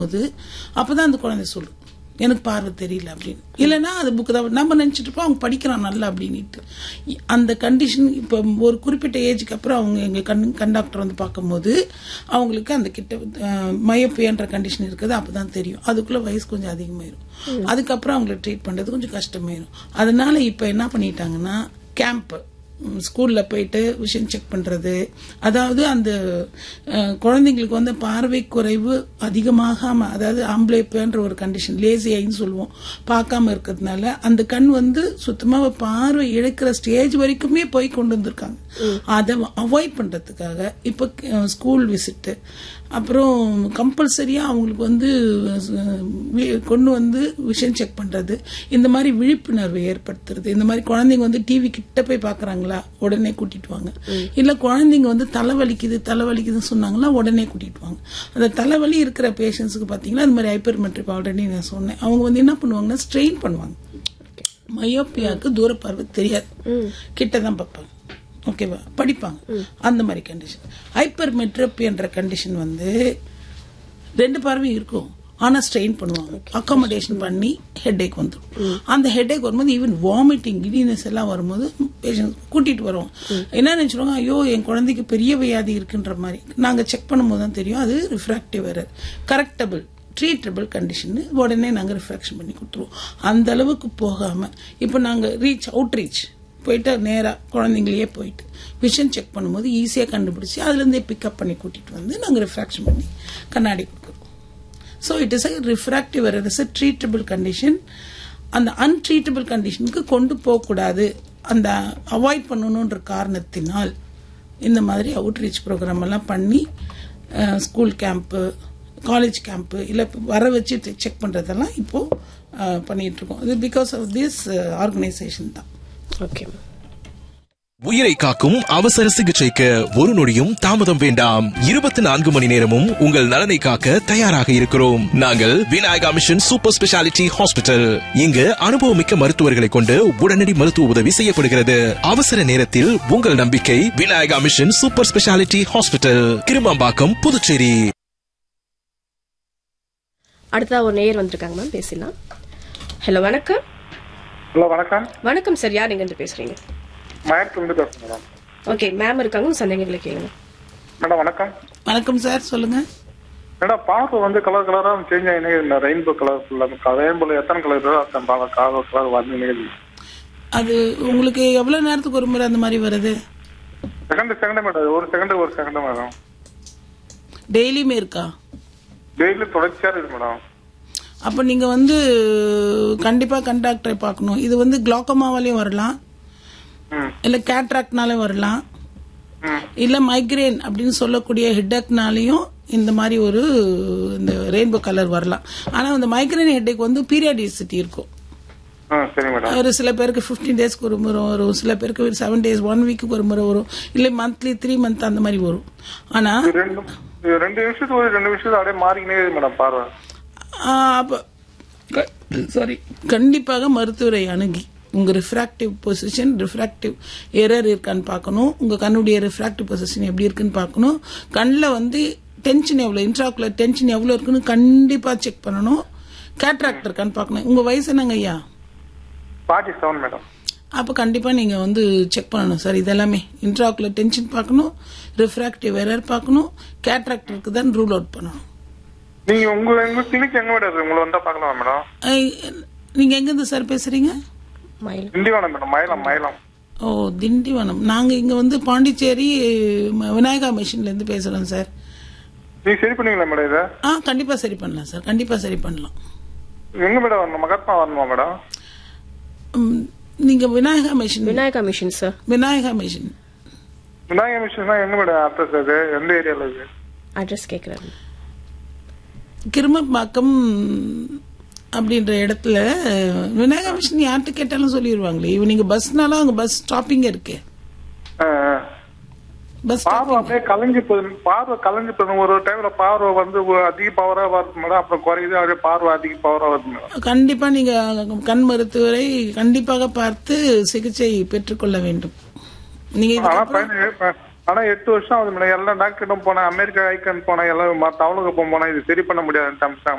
போது அப்பதான் அந்த குழந்தை சொல்லும் எனக்கு பார்வை தெரியல அப்படின்னு இல்லைன்னா அது புக்கு தான் நம்ம நினைச்சிட்டு இருப்போம் அவங்க படிக்கிறான் நல்லா அப்படின்ட்டு அந்த கண்டிஷன் இப்போ ஒரு குறிப்பிட்ட ஏஜுக்கு அப்புறம் அவங்க எங்க கண் கண்டாக்டர் வந்து பார்க்கும்போது அவங்களுக்கு அந்த கிட்ட மயப்பியன்ற கண்டிஷன் இருக்குது அப்பதான் தெரியும் அதுக்குள்ள வயசு கொஞ்சம் அதிகமாயிரும் அதுக்கப்புறம் அவங்களை ட்ரீட் பண்றது கொஞ்சம் கஷ்டமாயிரும் அதனால இப்போ என்ன பண்ணிட்டாங்கன்னா கேம்ப் ஸ்கூல்ல போயிட்டு விஷயம் செக் பண்றது அதாவது அந்த அஹ், குழந்தைங்களுக்கு வந்து பார்வை குறைவு அதிகமாகாம அதாவது ஆம்பளைப்பன்ற ஒரு கண்டிஷன் லேசி ஐன்னு சொல்லுவோம் பார்க்காம இருக்கிறதுனால அந்த கண் வந்து சுத்தமா பார்வை இழக்கிற ஸ்டேஜ் வரைக்குமே போய் கொண்டு வந்திருக்காங்க அதை அவாய்ட் பண்றதுக்காக இப்போ ஸ்கூல் விசிட்டு அப்புறம் கம்பல்சரியா அவங்களுக்கு வந்து அஹ், வி- கொண்டு வந்து விஷயம் செக் பண்றது இந்த மாதிரி விழிப்புணர்வை ஏற்படுத்துறது இந்த மாதிரி குழந்தைங்க வந்து டிவி கிட்ட போய் பாக்குறாங்களா உடனே கூட்டிட்டு வாங்க இல்ல குழந்தைங்க வந்து தலைவலிக்குது தலைவலிக்குதுன்னு சொன்னாங்களா உடனே கூட்டிட்டு வாங்க அந்த தலைவலி இருக்கிற பேஷண்ட்ஸுக்கு பாத்தீங்கன்னா இந்த மாதிரி ஹைப்பர் மெட்ரிக் ஆல்ரெடி நான் சொன்னேன் அவங்க வந்து என்ன பண்ணுவாங்கன்னா ஸ்ட்ரெயின் பண்ணுவாங்க மயோப்பியாவுக்கு தூர பார்வை தெரியாது கிட்ட தான் பார்ப்பாங்க ஓகேவா படிப்பாங்க அந்த மாதிரி கண்டிஷன் ஹைப்பர் மெட்ரோப்பியன்ற கண்டிஷன் வந்து ரெண்டு பார்வையும் இருக்கும் ஆனா ஸ்ட்ரெயின் பண்ணுவாங்க அக்காமடேஷன் பண்ணி ஹெட்டேக் வந்துடும் அந்த ஹெட்டேக் வரும்போது ஈவன் வாமிட்டிங் கிடினஸ் எல்லாம் வரும்போது பேஷண்ட் கூட்டிட்டு வரோம் என்ன நினைச்சிருவாங்க ஐயோ என் குழந்தைக்கு பெரிய வியாதி இருக்குன்ற மாதிரி நாங்க செக் பண்ணும்போது தான் தெரியும் அது refractive error correctable treatable condition உடனே நாங்கள் ரிஃப்ராக்ஷன் பண்ணி கொடுத்துருவோம் அந்த அளவுக்கு போகாம இப்போ நாங்கள் ரீச் அவுட் ரீச் போயிட்டு நேராக குழந்தைங்களையே போயிட்டு விஷன் செக் பண்ணும்போது ஈஸியாக கண்டுபிடிச்சி அதுலேருந்தே பிக்கப் பண்ணி கூட்டிட்டு வந்து நாங்கள் ரிஃப்ராக்ஷன் பண்ணி கண்ணாடி கொடுக்குறோம் so it is a refractive error is a treatable condition அந்த அன்ட்ரீட்டபிள் கண்டிஷனுக்கு கொண்டு போகக்கூடாது அந்த அவாய்ட் பண்ணணுன்ற காரணத்தினால் இந்த மாதிரி அவுட்ரீச் ப்ரோக்ராம் எல்லாம் பண்ணி ஸ்கூல் கேம்ப்பு காலேஜ் கேம்ப்பு இல்லை வர வச்சு செக் பண்ணுறதெல்லாம் இப்போ அஹ், பண்ணிட்டு இருக்கோம் இது பிகாஸ் ஆஃப் திஸ் ஆர்கனைசேஷன் தான் ஓகே உயிரை காக்கும் அவசர சிகிச்சைக்கு ஒரு நொடியும் தாமதம் வேண்டாம் இருபத்தி நான்கு மணி நேரமும் உங்கள் நலனை காக்க தயாராக இருக்கிறோம் நாங்கள் Vinayaka mission super speciality hospital இங்கு அனுபவமிக்க மருத்துவர்களை கொண்டு உடனடி மருத்துவ உதவி செய்யப்படுகிறது அவசர நேரத்தில் உங்கள் நம்பிக்கை Vinayaka mission super speciality hospital Kirumampakkam Puducherry அடுத்ததா ஒரு நேயர் வந்திருக்காங்க மேம் பேசலாம் ஹலோ வணக்கம் ஹலோ வணக்கம் வணக்கம் சார் யார் எங்க இருந்து பேசுறீங்க மயத்திலிருந்து பேசுறேன் மேடம் ஓகே மேம் இருக்காங்க உங்க சந்தேகங்களை கேளுங்க மேடம் வணக்கம் வணக்கம் சார் சொல்லுங்க மேடம் பார்வை வந்து கலர் கலரா சேஞ்ச் ஆகினே இந்த ரெயின்போ கலர் ஃபுல்லாக ரெயின்போல எத்தனை கலர் இருக்கோ அத்தனை பார்க்க காவல் கலர் வந்து அது உங்களுக்கு எவ்வளவு நேரத்துக்கு ஒரு முறை அந்த மாதிரி வருது செகண்ட் செகண்ட் மேடம் ஒரு செகண்ட் ஒரு செகண்ட் மேடம் டெய்லியுமே இருக்கா டெய்லி தொடர்ச்சியா இருக்கு மேடம் அப்ப நீங்க வந்து கண்டிப்பா கண் டாக்டரை பார்க்கணும் இது வந்து குளோக்கமாவாலையும் வரலாம் ம் இல்ல கேட்ராக்ட்னாலும் வரலாம் ம் இல்ல மைக்ரேன் அப்படின்னு சொல்லக்கூடிய ஹெட்டேக்னாலையும் இந்த மாதிரி ஒரு இந்த ரெயின்போ கலர் வரலாம் ஆனா இந்த மைக்ரேன் ஹெட்டேக் வந்து பீரியாடிசிட்டி இருக்கும் ஆ சரி மேடம் ஒரு சில பேருக்கு 15 டேஸ்க்கு ஒரு முறை வரும் சில பேருக்கு செவன் டேஸ் ஒன் வீக்குக்கு ஒரு முறை வரும் இல்ல மந்த்லி த்ரீ மந்த் அந்த மாதிரி வரும் ஆனா இது ரெண்டு இது ரெண்டு நிமிஷத்துக்கு ஒரு ரெண்டு நிமிஷத்துக்கு அப்படியே மாறிக்கினே இருக்கு மேடம் பார்வை ஆஹ் அப்ப சாரி கண்டிப்பாக மருத்துவரை அணுகி உங்க ரிஃப்ராக்டிவ் பொசிஷன் ரிஃப்ராக்டிவ் எரர் இருக்கான்னு பார்க்கணும் உங்க கண்ணுடைய ரிஃப்ராக்டிவ் பொசிஷன் எப்படி இருக்குன்னு பார்க்கணும் கண்ணில் வந்து டென்ஷன் எவ்வளவு இன்ட்ராக்குலர் டென்ஷன் எவ்வளவு இருக்குன்னு கண்டிப்பா செக் பண்ணணும் கேட்ராக்ட் இருக்கான்னு பார்க்கணும் உங்க வயசு என்னங்க ஐயா ஃபார்ட்டி செவன் மேடம் அப்போ கண்டிப்பாக நீங்கள் வந்து செக் பண்ணணும் சார் இதெல்லாமே இன்ட்ராக்குலர் டென்ஷன் பார்க்கணும் ரிஃப்ராக்டிவ் எரர் பார்க்கணும் கேட்ராக்ட் இருக்குதான்னு ரூல் அவுட் பண்ணணும் நீங்க உங்க உங்க கிளினிக் எங்க மேடம் இருக்கு உங்களை வந்தா பார்க்கலாம் மேடம் ஐ- நீங்க எங்கேருந்து சார் பேசுறீங்க மயில் திண்டிவனம் மேடம் மயிலம் மயிலம் ஓ திண்டிவனம் நாங்க இங்க வந்து பாண்டிச்சேரி ம- விநாயகா மிஷின்ல இருந்து பேசுறோம் சார் நீங்க சரி பண்ணுவீங்களா மேடம் இதை ஆ கண்டிப்பா சரி பண்ணலாம் சார் கண்டிப்பா சரி பண்ணலாம் எங்க மேடம் வரணும் மகாத்மா வரணுமா மேடம் ம், நீங்க Vinayaka mission Vinayaka mission sir Vinayaka mission Vinayagar mission எங்க மேடம் அட்ரஸ் அது எந்த ஏரியால இருக்கு அட்ரஸ் கேட்குறாரு கிருமப்பாக்கம் அப்படின்ற இடத்துல விநாயகா மிஷின் யார்கிட்ட கேட்டாலும் சொல்லிடுவாங்களே இவ நீங்க பஸ்னாலும் அங்க பஸ் ஸ்டாப்பிங் இருக்கு ஆ, ஆ. பஸ் பார்வை அப்படியே கலைஞ்சு போகுது பார்வை கலைஞ்சு போகுது ஒரு டைம்ல பார்வை வந்து ஒரு அதிக பவரா வருது மேடம் அப்புறம் குறையுது அப்படியே பார்வை அதிக பவரா வருது மேடம் கண்டிப்பா நீங்க கண் மருத்துவரை கண்டிப்பாக பார்த்து சிகிச்சை பெற்றுக்கொள்ள வேண்டும் நீங்க ஆனா இதுக்கப்புறம் பையனுக்கு ஆனா எட்டு வருஷம் ஆகுது மேடம் எல்லா டாக்டர்கிட்டும் போனேன் அமெரிக்கா ஐக்கன் போனேன் எல்லாம் மத்த அவளுக்கு போனேன் இது சரி பண்ண முடியாதுன்னு